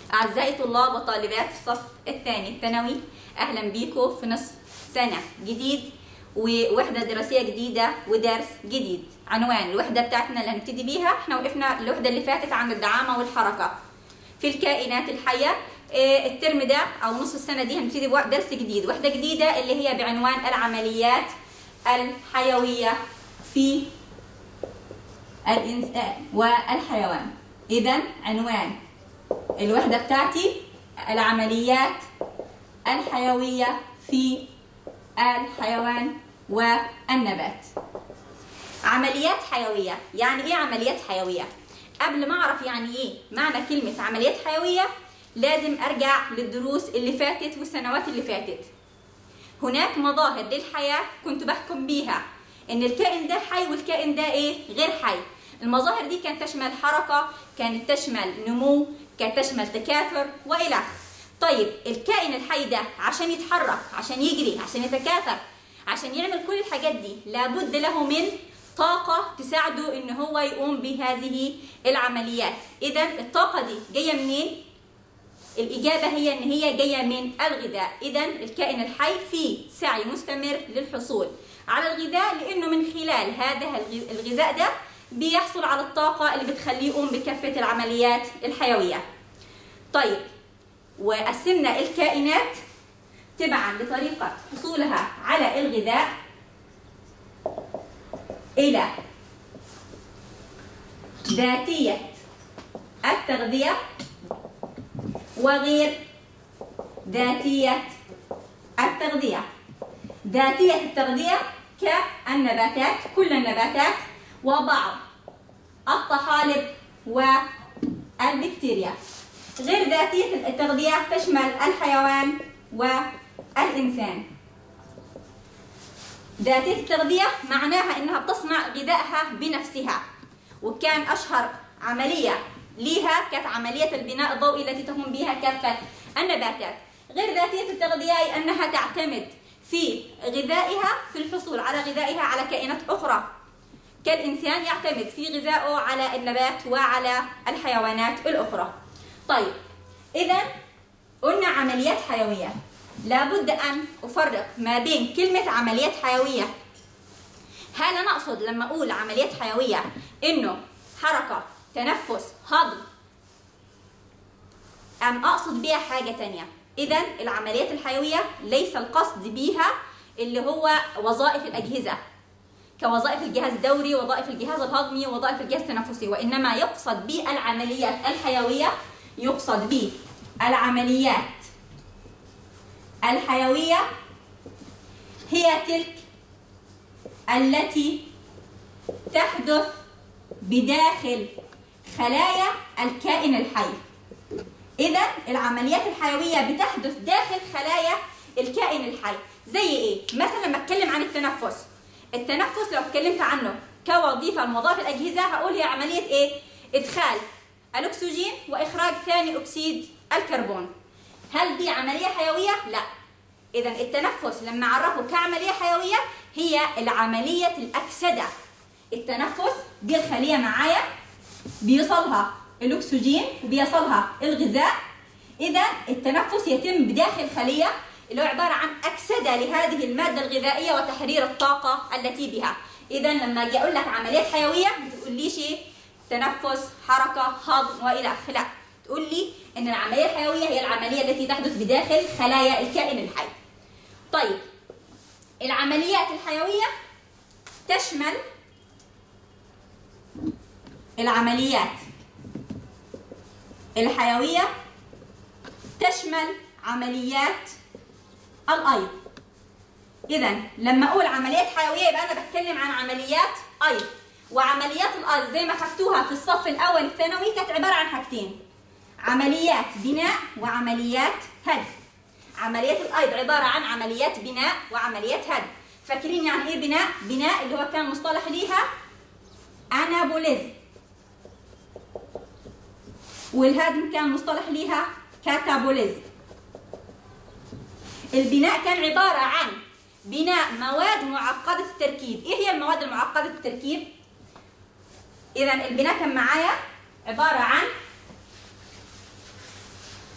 أعزائي طلاب وطالبات الصف الثاني الثانوي أهلا بيكم في نصف سنة جديد ووحدة دراسية جديدة ودرس جديد عنوان الوحدة بتاعتنا اللي هنبتدي بيها احنا وقفنا الوحدة اللي فاتت عن الدعامة والحركة في الكائنات الحية إيه، الترم ده أو نصف السنة دي هنبتدي بدرس جديد وحدة جديدة اللي هي بعنوان العمليات الحيوية في الإنسان والحيوان إذا عنوان الوحدة بتاعتي العمليات الحيوية في الحيوان والنبات عمليات حيوية يعني ايه عمليات حيوية قبل ما اعرف يعني ايه معنى كلمة عمليات حيوية لازم ارجع للدروس اللي فاتت والسنوات اللي فاتت هناك مظاهر للحياة كنت بحكم بيها ان الكائن ده حي والكائن ده ايه غير حي المظاهر دي كانت تشمل حركة كانت تشمل نمو كانت تشمل تكاثر والى طيب الكائن الحي ده عشان يتحرك عشان يجري عشان يتكاثر عشان يعمل كل الحاجات دي لابد له من طاقة تساعده ان هو يقوم بهذه العمليات اذا الطاقة دي جاية منين الإجابة هي إن هي جاية من الغذاء، إذا الكائن الحي في سعي مستمر للحصول على الغذاء لأنه من خلال هذا الغذاء ده بيحصل على الطاقة اللي بتخليه يقوم بكافة العمليات الحيوية. طيب وقسمنا الكائنات تبعا لطريقة حصولها على الغذاء إلى ذاتية التغذية وغير ذاتية التغذية ذاتية التغذية كالنباتات كل النباتات وبعض الطحالب والبكتيريا غير ذاتية التغذية تشمل الحيوان والإنسان ذاتية التغذية معناها إنها بتصنع غذائها بنفسها وكان أشهر عملية ليها كانت عملية البناء الضوئي التي تقوم بها كافة النباتات غير ذاتية التغذية أي أنها تعتمد في غذائها في الحصول على غذائها على كائنات أخرى كالإنسان يعتمد في غذائه على النبات وعلى الحيوانات الأخرى طيب إذا قلنا عمليات حيوية لابد أن أفرق ما بين كلمة عمليات حيوية هل أنا أقصد لما أقول عمليات حيوية إنه حركة تنفس هضم أم أقصد بيها حاجة تانية إذا العمليات الحيوية ليس القصد بيها اللي هو وظائف الأجهزة كوظائف الجهاز الدوري وظائف الجهاز الهضمي وظائف الجهاز التنفسي وإنما يقصد بالعمليات الحيوية يقصد به العمليات الحيوية هي تلك التي تحدث بداخل خلايا الكائن الحي إذا العمليات الحيوية بتحدث داخل خلايا الكائن الحي زي إيه؟ مثلا لما أتكلم عن التنفس التنفس لو اتكلمت عنه كوظيفة من وظائف الأجهزة هقول هي عملية إيه؟ إدخال الأكسجين وإخراج ثاني أكسيد الكربون هل دي عملية حيوية؟ لا إذا التنفس لما عرفه كعملية حيوية هي العملية الأكسدة التنفس دي الخلية معايا بيوصلها الأكسجين وبيصلها الغذاء إذا التنفس يتم بداخل خلية اللي هو عبارة عن أكسدة لهذه المادة الغذائية وتحرير الطاقة التي بها إذا لما أجي أقول لك عمليات حيوية ما تقوليش إيه تنفس حركة هضم وإلى آخره لا تقول لي إن العملية الحيوية هي العملية التي تحدث بداخل خلايا الكائن الحي طيب العمليات الحيوية تشمل العمليات الحيوية تشمل عمليات الأيض إذا لما أقول عمليات حيوية يبقى أنا بتكلم عن عمليات أيض وعمليات الأيض زي ما خدتوها في الصف الأول الثانوي كانت عبارة عن حاجتين عمليات بناء وعمليات هدم عمليات الأيض عبارة عن عمليات بناء وعمليات هدم فاكرين يعني إيه بناء؟ بناء اللي هو كان مصطلح ليها أنابوليزم والهدم كان مصطلح ليها كاتابوليزم البناء كان عبارة عن بناء مواد معقدة التركيب ايه هي المواد المعقدة التركيب اذا البناء كان معايا عبارة عن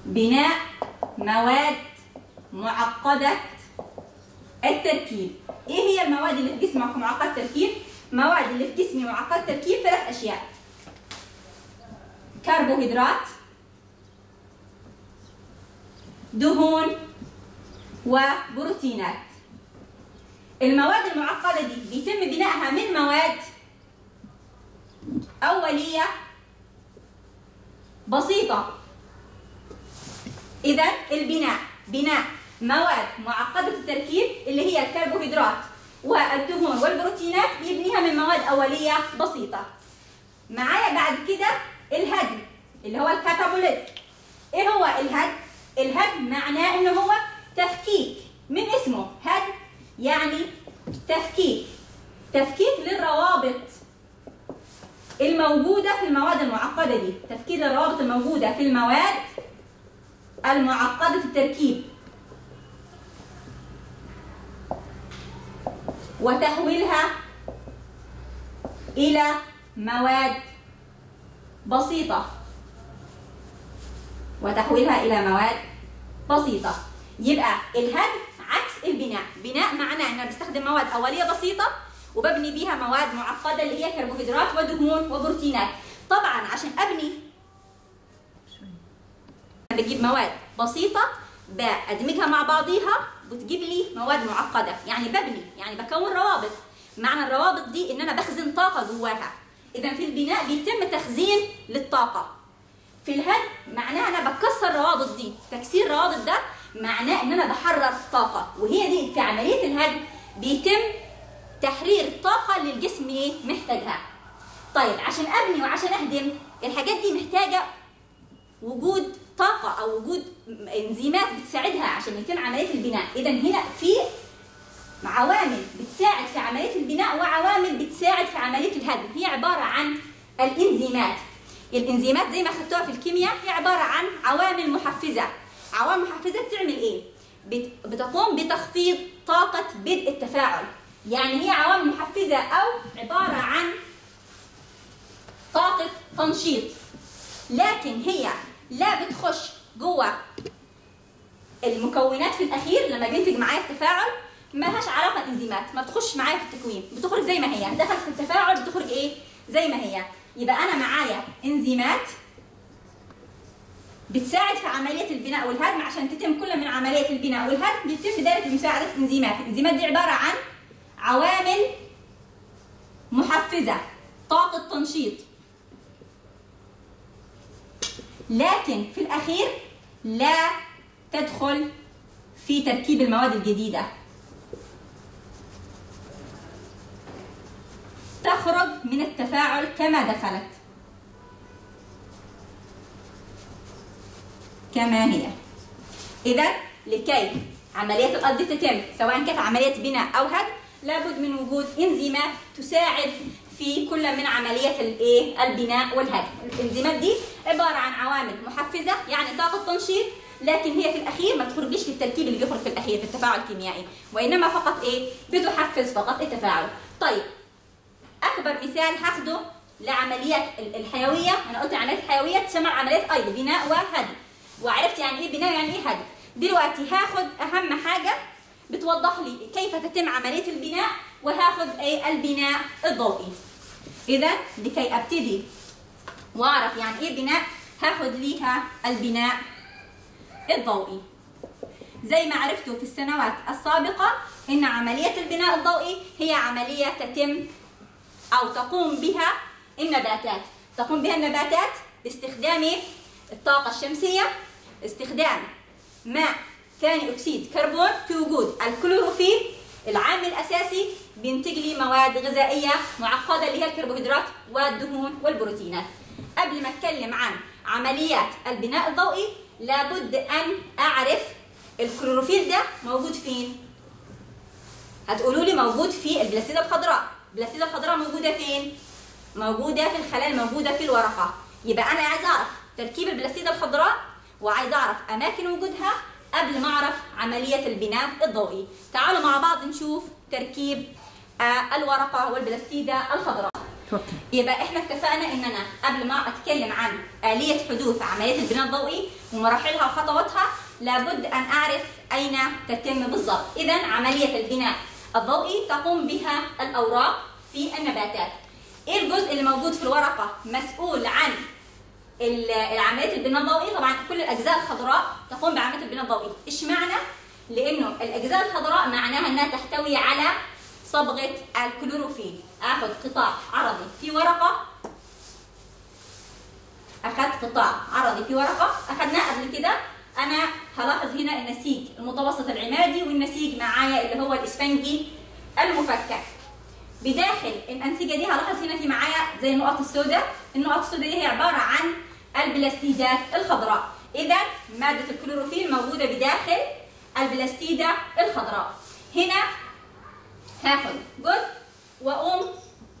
بناء مواد معقدة التركيب ايه هي المواد اللي في جسمك معقد التركيب مواد اللي في جسمي معقد التركيب ثلاث اشياء كربوهيدرات دهون وبروتينات المواد المعقدة دي بيتم بنائها من مواد أولية بسيطة إذا البناء بناء مواد معقدة التركيب اللي هي الكربوهيدرات والدهون والبروتينات بيبنيها من مواد أولية بسيطة معايا بعد كده الهدم اللي هو الكاتابوليزم ايه هو الهدم الهدم معناه انه هو تفكيك من اسمه هدم يعني تفكيك تفكيك للروابط الموجودة في المواد المعقدة دي تفكيك الروابط الموجودة في المواد المعقدة التركيب وتحويلها إلى مواد بسيطة وتحويلها إلى مواد بسيطة يبقى الهدم عكس البناء بناء معناه ان انا بستخدم مواد اوليه بسيطه وببني بيها مواد معقده اللي هي كربوهيدرات ودهون وبروتينات طبعا عشان ابني بجيب مواد بسيطه بادمجها مع بعضيها بتجيب لي مواد معقده يعني ببني يعني بكون روابط معنى الروابط دي ان انا بخزن طاقه جواها اذا في البناء بيتم تخزين للطاقه في الهدم معناها انا بكسر الروابط دي تكسير الروابط ده معناه ان انا بحرر طاقه وهي دي في عمليه الهدم بيتم تحرير الطاقه اللي الجسم ايه محتاجها طيب عشان ابني وعشان اهدم الحاجات دي محتاجه وجود طاقه او وجود انزيمات بتساعدها عشان يتم عمليه البناء اذا هنا في عوامل بتساعد في عمليه البناء وعوامل بتساعد في عمليه الهدم هي عباره عن الانزيمات الانزيمات زي ما خدتوها في الكيمياء هي عباره عن عوامل محفزه عوامل محفزه بتعمل ايه بتقوم بتخفيض طاقه بدء التفاعل يعني هي عوامل محفزه او عباره عن طاقه تنشيط لكن هي لا بتخش جوه المكونات في الاخير لما بينتج معايا التفاعل ما لهاش علاقه انزيمات ما بتخش معايا في التكوين بتخرج زي ما هي دخلت في التفاعل بتخرج ايه زي ما هي يبقى انا معايا انزيمات بتساعد في عمليه البناء والهدم عشان تتم كل من عمليه البناء والهدم بيتم بدايه مساعده الانزيمات الانزيمات دي عباره عن عوامل محفزه طاقه تنشيط لكن في الاخير لا تدخل في تركيب المواد الجديده تخرج من التفاعل كما دخلت كما هي إذا لكي عملية القض تتم سواء كانت عملية بناء أو هدم لابد من وجود إنزيمات تساعد في كل من عملية الايه البناء والهدم الإنزيمات دي عبارة عن عوامل محفزة يعني طاقة تنشيط لكن هي في الأخير ما تخرجش في التركيب اللي بيخرج في الأخير في التفاعل الكيميائي وإنما فقط إيه بتحفز فقط التفاعل طيب اكبر مثال هاخده لعمليات الحيويه انا قلت عمليات حيويه تسمى عمليات ايضا بناء وهدم وعرفت يعني ايه بناء يعني ايه هدم دلوقتي هاخد اهم حاجه بتوضح لي كيف تتم عمليه البناء وهاخد ايه البناء الضوئي اذا لكي ابتدي واعرف يعني ايه بناء هاخد ليها البناء الضوئي زي ما عرفتوا في السنوات السابقه ان عمليه البناء الضوئي هي عمليه تتم أو تقوم بها النباتات تقوم بها النباتات باستخدام الطاقة الشمسية استخدام ماء ثاني أكسيد كربون في وجود الكلوروفيل العامل الأساسي بينتج لي مواد غذائية معقدة اللي هي الكربوهيدرات والدهون والبروتينات قبل ما أتكلم عن عمليات البناء الضوئي لابد أن أعرف الكلوروفيل ده موجود فين هتقولوا لي موجود في البلاستيدة الخضراء البلاستيدة الخضراء موجودة فين؟ موجودة في الخلايا الموجودة في الورقة يبقى أنا عايز أعرف تركيب البلاستيدة الخضراء وعايز أعرف أماكن وجودها قبل ما أعرف عملية البناء الضوئي تعالوا مع بعض نشوف تركيب آه، الورقة والبلاستيدة الخضراء يبقى احنا اتفقنا ان انا قبل ما اتكلم عن آلية حدوث عملية البناء الضوئي ومراحلها وخطواتها لابد أن أعرف أين تتم بالضبط إذا عملية البناء الضوئي تقوم بها الأوراق في النباتات إيه الجزء اللي موجود في الورقة مسؤول عن عمليه البناء الضوئي طبعا كل الاجزاء الخضراء تقوم بعمليه البناء الضوئي ايش معنى لانه الاجزاء الخضراء معناها انها تحتوي على صبغه الكلوروفيل اخذ قطاع عرضي في ورقه اخذت قطاع عرضي في ورقه اخذناه قبل كده انا هلاحظ هنا النسيج المتوسط العمادي والنسيج معايا اللي هو الاسفنجي المفكك بداخل الانسجه دي هلاحظ هنا في معايا زي النقط السوداء النقط السوداء دي هي عباره عن البلاستيدات الخضراء اذا ماده الكلوروفيل موجوده بداخل البلاستيده الخضراء هنا هاخد جزء واقوم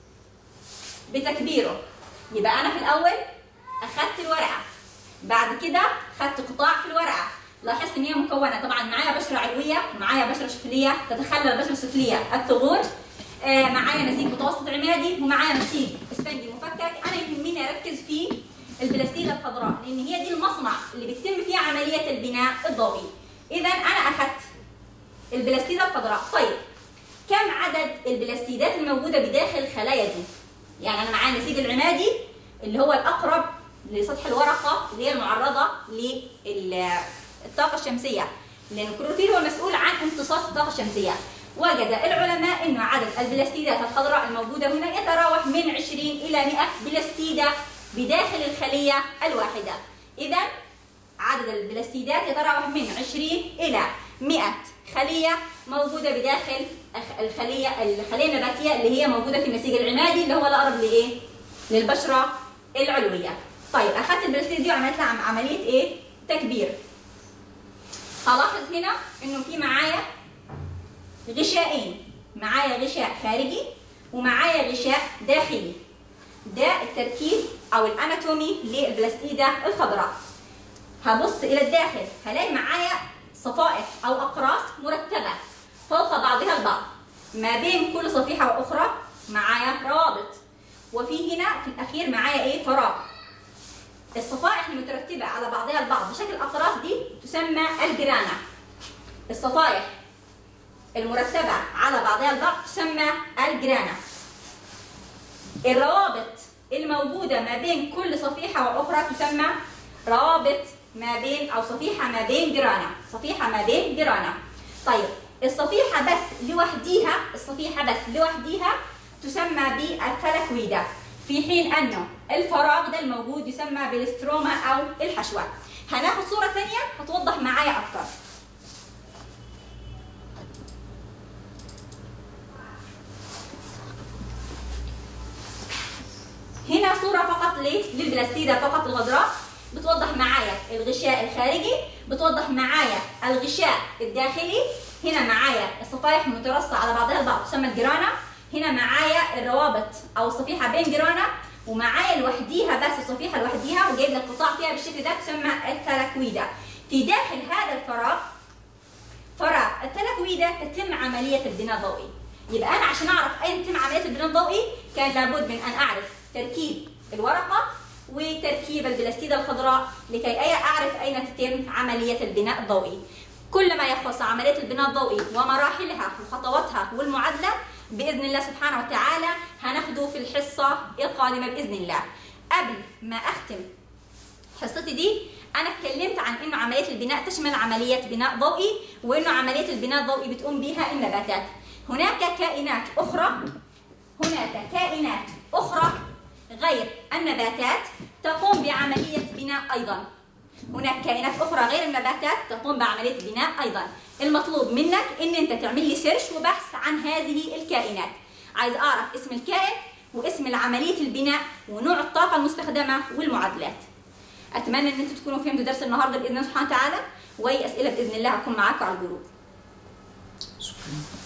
بتكبيره يبقى انا في الاول اخدت الورقه بعد كده خدت قطاع في الورقه لاحظت ان هي مكونه طبعا معايا بشره علويه معايا بشره سفليه تتخلى البشره السفليه الثغور آه معايا نسيج متوسط عمادي ومعايا نسيج اسفنجي مفكك انا يهمني اركز في البلاستيده الخضراء لان هي دي المصنع اللي بيتم فيه عمليه البناء الضوئي اذا انا اخذت البلاستيده الخضراء طيب كم عدد البلاستيدات الموجوده بداخل الخلايا دي يعني انا معايا النسيج العمادي اللي هو الاقرب لسطح الورقه اللي هي المعرضه للطاقه الشمسيه لان الكلوروفيل هو المسؤول عن امتصاص الطاقه الشمسيه وجد العلماء أن عدد البلاستيدات الخضراء الموجودة هنا يتراوح من 20 إلى 100 بلاستيدة بداخل الخلية الواحدة إذا عدد البلاستيدات يتراوح من 20 إلى 100 خلية موجودة بداخل الخلية الخلية النباتية اللي هي موجودة في النسيج العنادي اللي هو الأقرب لإيه؟ للبشرة العلوية. طيب أخذت البلاستيد دي وعملت لها عملية إيه؟ تكبير. هلاحظ هنا إنه في معايا غشائين معايا غشاء خارجي ومعايا غشاء داخلي ده التركيب او الاناتومي للبلاستيده الخضراء هبص الى الداخل هلاقي معايا صفائح او اقراص مرتبه فوق بعضها البعض ما بين كل صفيحه واخرى معايا روابط وفي هنا في الاخير معايا ايه فراغ الصفائح المترتبه على بعضها البعض بشكل اقراص دي تسمى الجرانه الصفائح المرتبة على بعضها البعض تسمى الجرانا الروابط الموجودة ما بين كل صفيحة وأخرى تسمى روابط ما بين أو صفيحة ما بين جرانا صفيحة ما بين جرانا طيب الصفيحة بس لوحديها الصفيحة بس لوحديها تسمى بالثلكويدة في حين أنه الفراغ ده الموجود يسمى بالستروما أو الحشوة هناخد صورة ثانية هتوضح معايا أكتر هنا صورة فقط للبلاستيدة فقط الغضراء بتوضح معايا الغشاء الخارجي بتوضح معايا الغشاء الداخلي هنا معايا الصفائح المترصة على بعضها البعض تسمى الجرانا هنا معايا الروابط او الصفيحة بين جرانا ومعايا لوحديها بس الصفيحة لوحديها وجايب لك قطاع فيها بالشكل ده تسمى الثلاكويدة في داخل هذا الفراغ فراغ الثلاكويدة تتم عملية البناء الضوئي يبقى انا عشان اعرف اين تتم عملية البناء الضوئي كان لابد من ان اعرف تركيب الورقة وتركيب البلاستيدة الخضراء لكي أعرف أين تتم عملية البناء الضوئي كل ما يخص عملية البناء الضوئي ومراحلها وخطواتها والمعادلة بإذن الله سبحانه وتعالى هناخده في الحصة القادمة بإذن الله قبل ما أختم حصتي دي أنا اتكلمت عن إنه عملية البناء تشمل عملية بناء ضوئي وإنه عملية البناء الضوئي بتقوم بها النباتات هناك كائنات أخرى هناك كائنات أخرى غير النباتات تقوم بعملية بناء أيضا هناك كائنات أخرى غير النباتات تقوم بعملية بناء أيضا المطلوب منك إن أنت تعمل لي سيرش وبحث عن هذه الكائنات عايز أعرف اسم الكائن واسم عملية البناء ونوع الطاقة المستخدمة والمعادلات أتمنى إن أنتم تكونوا فهمتوا درس النهاردة بإذن الله سبحانه وتعالى وأي أسئلة بإذن الله هكون معاكم على الجروب شكرا